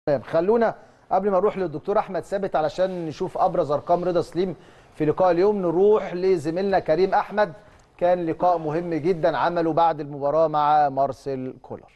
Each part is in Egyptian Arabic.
تمام خلونا قبل ما نروح للدكتور احمد ثابت علشان نشوف ابرز ارقام رضا سليم في لقاء اليوم نروح لزميلنا كريم احمد كان لقاء مهم جدا عمله بعد المباراه مع مارسيل كولر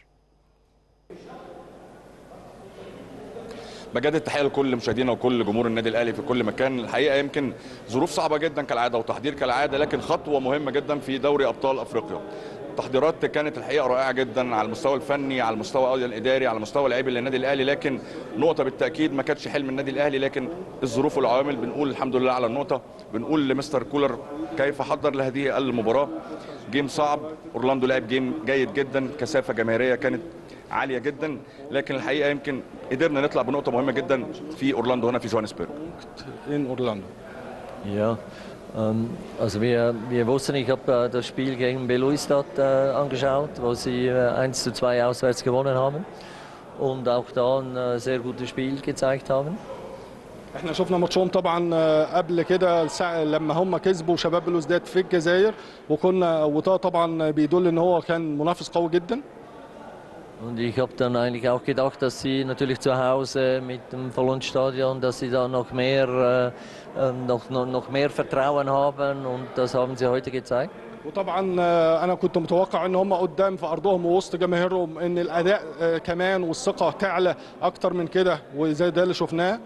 بجد التحيه لكل مشاهدينا وكل جمهور النادي الاهلي في كل مكان الحقيقه يمكن ظروف صعبه جدا كالعاده وتحضير كالعاده لكن خطوه مهمه جدا في دوري ابطال افريقيا التحضيرات كانت الحقيقه رائعه جدا على المستوى الفني على المستوى الاداري على مستوى لاعبي النادي الاهلي لكن نقطه بالتاكيد ما كانتش حلم النادي الاهلي لكن الظروف والعوامل بنقول الحمد لله على النقطه بنقول لمستر كولر كيف حضر لهذه المباراه جيم صعب اورلاندو لعب جيم جيد جدا كثافه جماهيريه كانت عاليه جدا لكن الحقيقه يمكن قدرنا نطلع بنقطه مهمه جدا في اورلاندو هنا في جوهانسبرج in Orlando. Ja, ähm, also wir, wir wussten, ich habe äh, das Spiel gegen Belouizdad äh, angeschaut, wo sie äh, 1 zu 2 auswärts gewonnen haben und auch da ein äh, sehr gutes Spiel gezeigt haben. احنا شفنا ماتشهم طبعا آه، قبل كده الساعة- لما هم كسبوا شباب بلوزداد في الجزائر وكنا وده طبعا بيدل ان هو كان منافس قوي جدا Und ich habe dann eigentlich auch gedacht, dass sie natürlich zu Hause mit dem vollen Stadion, dass sie da noch mehr, äh, äh, noch, noch, noch mehr Vertrauen haben und das haben sie heute gezeigt. وطبعا آه، انا كنت متوقع ان هم قدام في ارضهم ووسط جماهيرهم ان الاداء آه، كمان والثقه تعلى اكتر من كده وزي ده اللي شفناه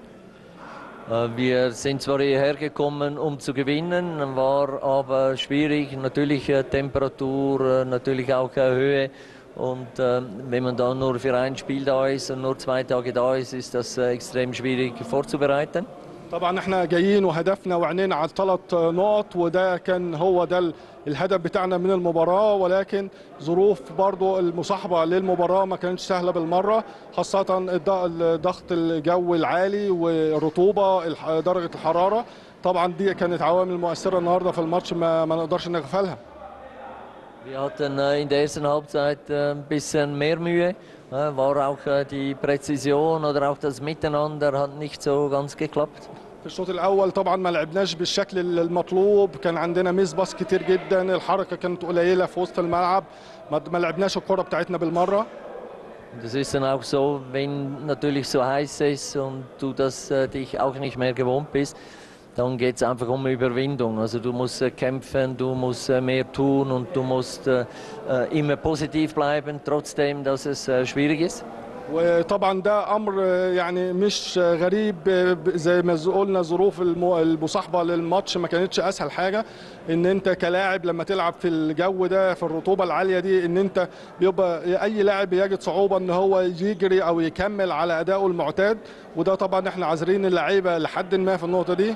Äh, Wir sind zwar hierher gekommen, um zu gewinnen, war aber schwierig. Natürlich äh, Temperatur, äh, natürlich auch äh, Höhe. Und äh, wenn man dann nur für ein Spiel da ist und nur zwei Tage da ist, ist das äh, extrem schwierig vorzubereiten. طبعا احنا جايين وهدفنا وعينينا على الثلاث نقط وده كان هو ده ال- الهدف بتاعنا من المباراة ولكن ظروف برضو المصاحبة للمباراة ما كانتش سهلة بالمرة خاصة الض- ضغط الجو العالي والرطوبة الح- درجة الحرارة طبعا دي كانت عوامل مؤثرة النهاردة في الماتش ما, ما نقدرش نغفلها Wir hatten äh, in der ersten Halbzeit äh, ein bisschen mehr Mühe. Äh, war auch äh, die Präzision oder auch das Miteinander hat nicht so ganz geklappt. في الشوط الاول طبعا ما لعبناش بالشكل المطلوب كان عندنا ميس باص كتير جدا الحركه كانت قليله في وسط الملعب ما ما لعبناش الكره بتاعتنا بالمره Und das ist dann auch so, wenn natürlich so heiß ist und du das äh, dich auch nicht mehr gewohnt bist, dann geht es einfach um Überwindung. Also du musst äh, kämpfen, du musst äh, mehr tun und du musst äh, äh, immer positiv bleiben, trotzdem, dass es äh, schwierig ist. وطبعا ده امر يعني مش غريب زي ما قلنا ظروف الم- المصاحبه للماتش ما كانتش اسهل حاجه ان انت كلاعب لما تلعب في الجو ده في الرطوبه العاليه دي ان انت بيبقى اي لاعب بيجد صعوبه ان هو يجري او يكمل على ادائه المعتاد وده طبعا احنا عاذرين اللعيبه لحد ما في النقطه دي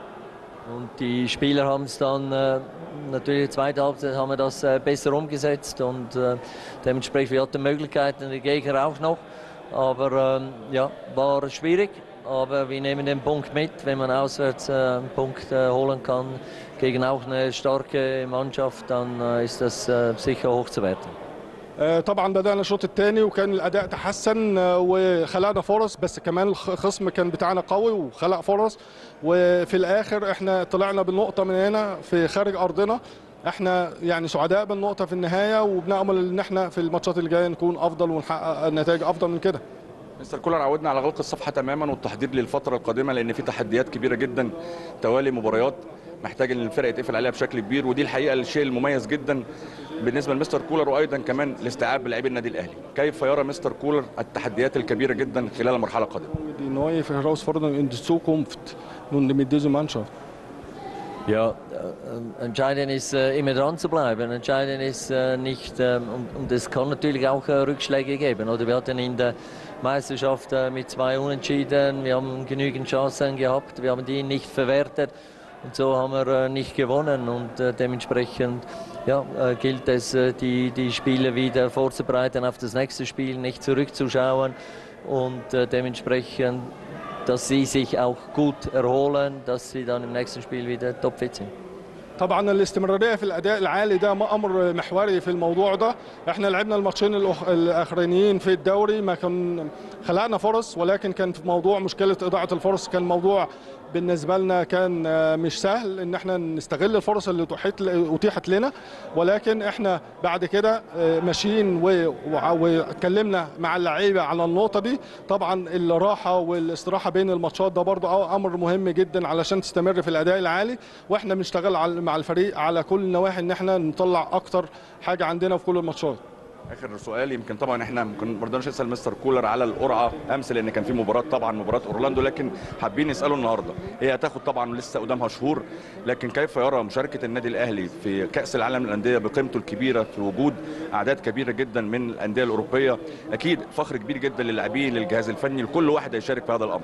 Und die Spieler haben es dann, äh, natürlich in der zweiten Halbzeit haben wir das äh, besser umgesetzt und äh, dementsprechend wir hatten Möglichkeiten, die Gegner auch noch. Aber ähm, ja, war schwierig, aber wir nehmen den Punkt mit, wenn man auswärts äh, einen Punkt äh, holen kann gegen auch eine starke Mannschaft, dann äh, ist das äh, sicher hochzuwerten. آه، طبعا بدأنا الشوط الثاني وكان الأداء تحسن آه، وخلقنا فرص بس كمان الخصم كان بتاعنا قوي وخلق فرص وفي الآخر احنا طلعنا بالنقطة من هنا في خارج أرضنا احنا يعني سعداء بالنقطة في النهاية وبنأمل ان احنا في الماتشات اللي جاية نكون أفضل ونحقق نتائج أفضل من كده مستر كولر عودنا على غلق الصفحه تماما والتحضير للفتره القادمه لان في تحديات كبيره جدا توالي مباريات محتاج ان الفرق يتقفل عليها بشكل كبير ودي الحقيقه الشيء المميز جدا بالنسبه لمستر كولر وايضا كمان الاستيعاب بلاعبي النادي الاهلي كيف يرى مستر كولر التحديات الكبيره جدا خلال المرحله القادمه Die neue Herausforderung in die Zukunft nun mit dieser Mannschaft. Ja, äh, entscheidend ist äh, immer dran zu bleiben. Entscheidend ist äh, nicht, ähm, und, und es kann natürlich auch äh, Rückschläge geben. Oder wir hatten in der Meisterschaft äh, mit zwei Unentschieden, wir haben genügend Chancen gehabt, wir haben die nicht verwertet und so haben wir äh, nicht gewonnen. Und äh, dementsprechend ja, äh, gilt es, äh, die, die Spiele wieder vorzubereiten auf das nächste Spiel, nicht zurückzuschauen und äh, dementsprechend dass sie sich auch gut erholen, dass sie dann im nächsten Spiel wieder topfit sind. طبعا الاستمراريه في الاداء العالي ده امر محوري في الموضوع ده احنا لعبنا الماتشين الأخ- الاخرانيين في الدوري ما كان خلقنا فرص ولكن كان في موضوع مشكله اضاعه الفرص كان موضوع بالنسبه لنا كان آه، مش سهل ان احنا نستغل الفرص اللي اتيحت اتيحت لنا ولكن احنا بعد كده آه، ماشيين و- وع- واتكلمنا مع اللعيبه على النقطه دي طبعا الراحه والاستراحه بين الماتشات ده برضو أو- امر مهم جدا علشان تستمر في الاداء العالي واحنا بنشتغل على- مع الفريق على كل النواحي ان احنا نطلع اكتر حاجه عندنا في كل الماتشات اخر سؤال يمكن طبعا احنا ممكن ما رضيناش نسال مستر كولر على القرعه امس لان كان في مباراه طبعا مباراه اورلاندو لكن حابين نساله النهارده هي هتاخد طبعا لسه قدامها شهور لكن كيف يرى مشاركه النادي الاهلي في كاس العالم للانديه بقيمته الكبيره في وجود اعداد كبيره جدا من الانديه الاوروبيه اكيد فخر كبير جدا للاعبين للجهاز الفني لكل واحد هيشارك في هذا الامر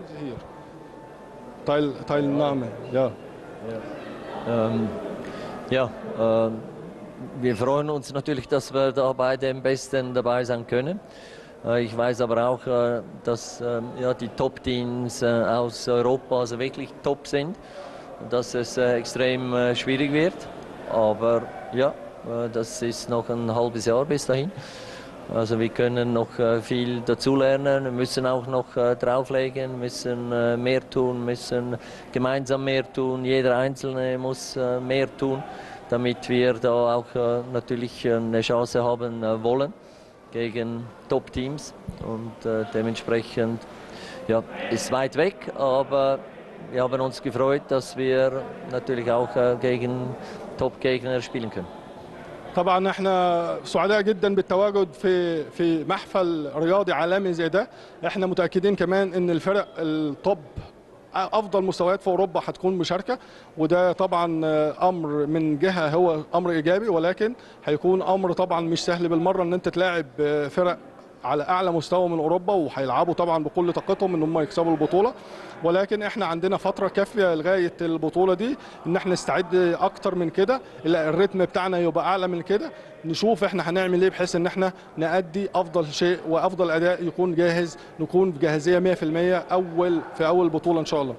Teil, Teilnahme, ja. Ähm, ja, ähm, wir freuen uns natürlich, dass wir da bei den Besten dabei sein können. Äh, Ich weiß aber auch, äh, dass ähm, ja, die Top-Teams äh, aus Europa also wirklich top sind und dass es äh, extrem äh, schwierig wird. Aber ja, äh, das ist noch ein halbes Jahr bis dahin. Also wir können noch äh, viel dazulernen, müssen auch noch äh, drauflegen, müssen äh, mehr tun, müssen gemeinsam mehr tun. Jeder Einzelne muss äh, mehr tun, damit wir da auch äh, natürlich eine Chance haben äh, wollen gegen Top-Teams. Und äh, dementsprechend ja, ist weit weg, aber wir haben uns gefreut, dass wir natürlich auch äh, gegen Top-Gegner spielen können. طبعا احنا سعداء جدا بالتواجد في في محفل رياضي عالمي زي ده احنا متاكدين كمان ان الفرق التوب افضل مستويات في اوروبا هتكون مشاركه وده طبعا امر من جهه هو امر ايجابي ولكن هيكون امر طبعا مش سهل بالمره ان انت تلاعب فرق على اعلى مستوى من اوروبا وهيلعبوا طبعا بكل طاقتهم ان هم يكسبوا البطوله ولكن احنا عندنا فتره كافيه لغايه البطوله دي ان احنا نستعد اكتر من كده لا الريتم بتاعنا يبقى اعلى من كده نشوف احنا هنعمل ايه بحيث ان احنا نأدي افضل شيء وافضل اداء يكون جاهز نكون بجاهزيه 100% اول في اول بطوله ان شاء الله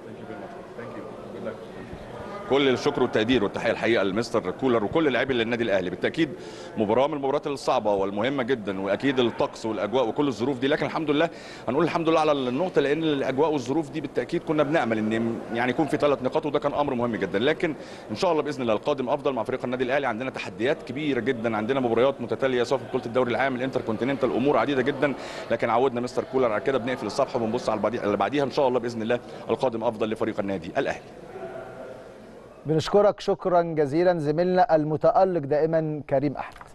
كل الشكر والتقدير والتحيه الحقيقه لمستر كولر وكل لاعبي النادي الاهلي بالتاكيد مباراه من المباريات الصعبه والمهمه جدا واكيد الطقس والاجواء وكل الظروف دي لكن الحمد لله هنقول الحمد لله على النقطه لان الاجواء والظروف دي بالتاكيد كنا بنامل ان يعني يكون في ثلاث نقاط وده كان امر مهم جدا لكن ان شاء الله باذن الله القادم افضل مع فريق النادي الاهلي عندنا تحديات كبيره جدا عندنا مباريات متتاليه سواء في بطوله الدوري العام الانتر كونتيننتال امور عديده جدا لكن عودنا مستر كولر على كده بنقفل الصفحه وبنبص على اللي بعديها ان شاء الله باذن الله القادم افضل لفريق النادي الاهلي بنشكرك شكرا جزيلا زميلنا المتألق دائما كريم أحمد